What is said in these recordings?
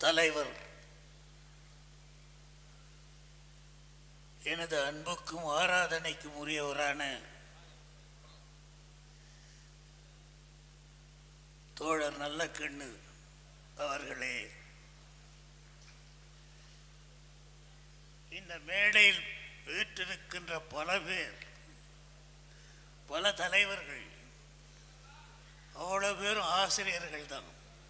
தலைவர் எனது அன்புக்கும் ஆராதனைக்கும் உரியவரான தோழர் நல்லக்கண்ணு அவர்களே இந்த மேடையில் வீற்றிருக்கின்ற பல பேர் பல தலைவர்கள் அவ்வளவு பேரும் ஆசிரியர்கள் தான்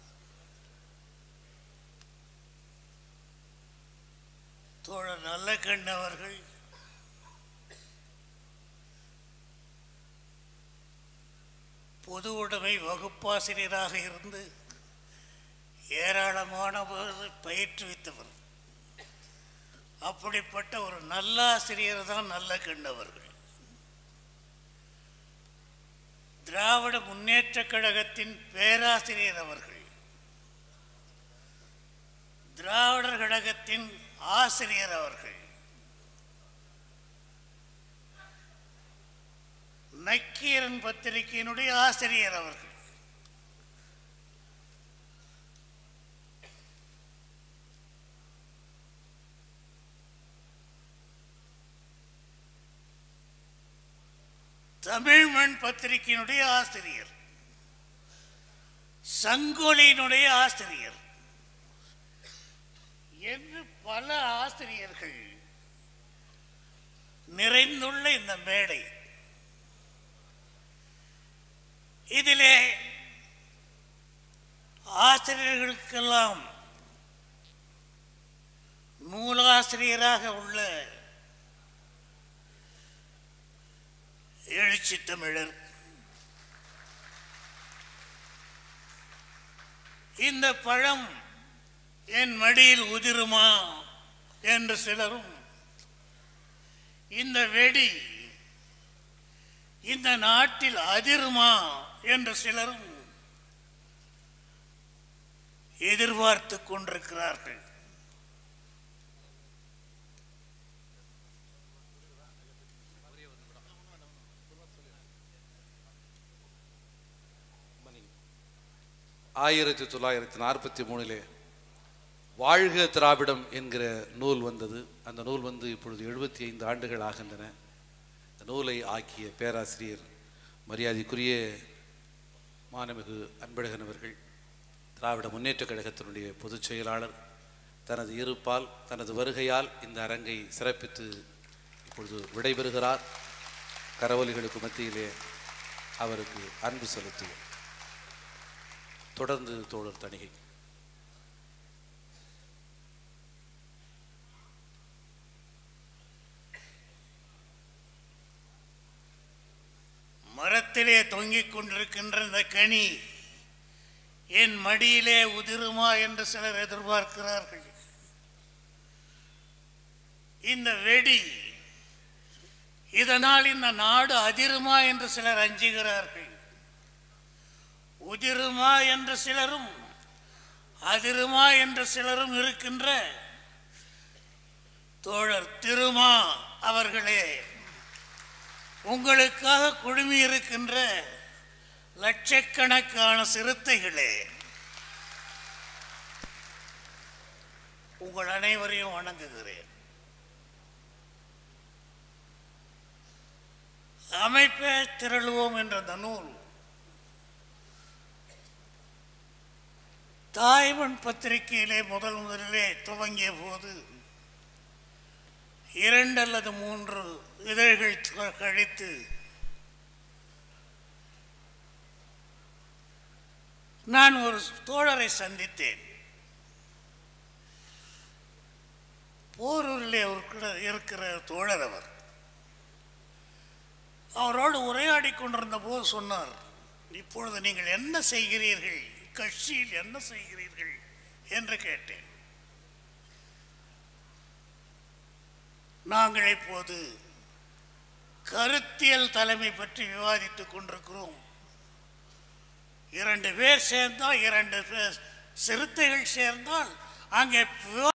தோழர் நல்லக்கண் அவர்கள் பொது உடைமை வகுப்பாசிரியராக இருந்து ஏராளமான பேரை பயிற்றுவித்தவர் அப்படிப்பட்ட ஒரு நல்ல ஆசிரியர் தான் நல்ல கண்டவர்கள் திராவிட முன்னேற்றக் கழகத்தின் பேராசிரியர் அவர்கள் திராவிடர் கழகத்தின் ஆசிரியர் அவர்கள் நக்கீரன் பத்திரிகையினுடைய ஆசிரியர் அவர்கள் தமிழ் மண் பத்திரிகையினுடைய ஆசிரியர் சங்கொலியினுடைய ஆசிரியர் என்று பல ஆசிரியர்கள் நிறைந்துள்ள இந்த மேடை இதிலே ஆசிரியர்களுக்கெல்லாம் நூலாசிரியராக உள்ள எழுச்சி தமிழர் இந்த பழம் என் மடியில் உதிருமா என்று சிலரும் இந்த வெடி இந்த நாட்டில் அதிருமா என்று சிலரும் எதிர்பார்த்து கொண்டிருக்கிறார்கள் ஆயிரத்தி தொள்ளாயிரத்தி நாற்பத்தி மூணிலே வாழ்க திராவிடம் என்கிற நூல் வந்தது அந்த நூல் வந்து இப்பொழுது எழுபத்தி ஐந்து ஆண்டுகள் ஆகின்றன இந்த நூலை ஆக்கிய பேராசிரியர் மரியாதைக்குரிய மானமிகு அன்பழகன் அவர்கள் திராவிட முன்னேற்றக் கழகத்தினுடைய பொதுச் செயலாளர் தனது இருப்பால் தனது வருகையால் இந்த அரங்கை சிறப்பித்து இப்பொழுது விடைபெறுகிறார் கரவொலிகளுக்கு மத்தியிலே அவருக்கு அன்பு செலுத்துவோம் தொடர்ந்து தோழர் தணிகை மரத்திலே தொங்கிக் கொண்டிருக்கின்ற இந்த கனி என் மடியிலே உதிருமா என்று சிலர் எதிர்பார்க்கிறார்கள் இந்த வெடி இதனால் இந்த நாடு அதிருமா என்று சிலர் அஞ்சுகிறார்கள் உதிருமா என்று சிலரும் அதிருமா என்று சிலரும் இருக்கின்ற தோழர் திருமா அவர்களே உங்களுக்காக குழுமி இருக்கின்ற லட்சக்கணக்கான சிறுத்தைகளே உங்கள் அனைவரையும் வணங்குகிறேன் அமைப்பே திரளுவோம் என்ற அந்த நூல் தாய்மண் பத்திரிகையிலே முதல் முதலிலே துவங்கிய போது இரண்டு அல்லது மூன்று இதழ்கள் து- கழித்து நான் ஒரு தோழரை சந்தித்தேன் போரூரிலே இருக்கிற இருக்கிற தோழர் அவர் அவரோடு உரையாடி கொண்டிருந்த போது சொன்னார் இப்பொழுது நீங்கள் என்ன செய்கிறீர்கள் கட்சியில் என்ன செய்கிறீர்கள் என்று கேட்டேன் நாங்கள் இப்போது கருத்தியல் தலைமை பற்றி விவாதித்துக் கொண்டிருக்கிறோம் இரண்டு பேர் சேர்ந்தால் இரண்டு பேர் சிறுத்தைகள் சேர்ந்தால் அங்கே விவா-